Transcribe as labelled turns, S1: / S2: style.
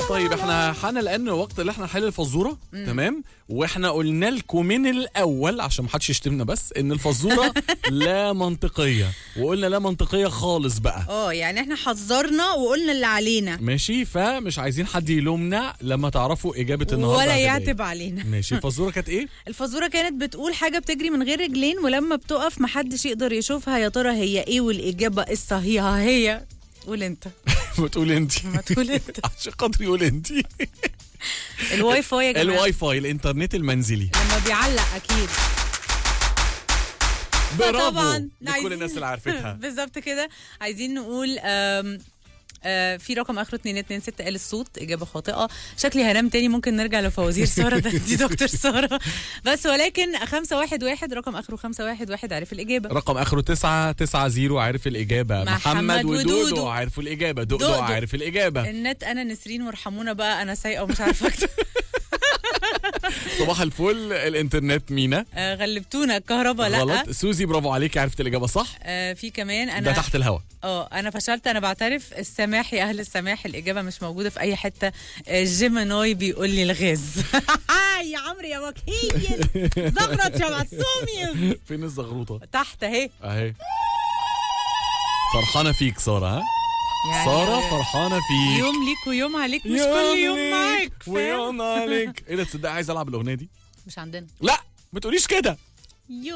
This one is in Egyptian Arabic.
S1: طيب احنا حان الان وقت اللي احنا نحل الفزوره تمام واحنا قلنا لكم من الاول عشان ما حدش يشتمنا بس ان الفزوره لا منطقيه وقلنا لا منطقيه خالص بقى
S2: اه يعني احنا حذرنا وقلنا اللي علينا
S1: ماشي فمش عايزين حد يلومنا لما تعرفوا اجابه النهارده
S2: ولا
S1: هتبقى
S2: يعتب
S1: إيه.
S2: علينا
S1: ماشي الفزوره كانت ايه
S2: الفزوره كانت بتقول حاجه بتجري من غير رجلين ولما بتقف محدش يقدر يشوفها يا ترى هي ايه والاجابه الصحيحه هي قول انت
S1: بتقول انت
S2: ما تقول انت
S1: عشان خاطري قول انت
S2: الواي فاي يا جماعه
S1: الواي فاي الانترنت المنزلي
S2: لما بيعلق اكيد
S1: برافو
S2: طبعا
S1: لكل الناس اللي عرفتها
S2: بالظبط كده عايزين نقول آم آه في رقم اخره 226 قال الصوت اجابه خاطئه شكلي هنام تاني ممكن نرجع لفوازير ساره ده دي دكتور ساره بس ولكن 511 رقم اخره 511 عارف الاجابه
S1: رقم اخره 9 9 0 عارف الاجابه
S2: محمد
S1: محمد ودودو
S2: ودودو.
S1: عارفوا الاجابه دودو
S2: دودو.
S1: عارف الاجابه
S2: النت انا نسرين وارحمونا بقى انا سايقه ومش عارفه اكتب
S1: صباح الفل الانترنت مينا
S2: آه غلبتونا الكهرباء لا
S1: غلط سوزي برافو عليك عرفت الاجابه صح
S2: آه في كمان
S1: ده
S2: انا
S1: تحت الهوا
S2: اه انا فشلت انا بعترف السماح يا اهل السماح الاجابه مش موجوده في اي حته آه، جيميناي بيقول لي الغاز يا عمرو يا وكيل زغرط يا معصومي
S1: فين الزغروطه
S2: تحت اهي
S1: اهي فرحانه فيك ساره ها
S2: يعني
S1: ساره فرحانه فيك
S2: يوم ليك ويوم عليك مش كل يوم
S1: ليك
S2: معاك فاهم؟
S1: ويوم عليك ايه ده تصدق عايز العب الاغنيه دي
S2: مش عندنا
S1: لا ما تقوليش كده
S2: يوم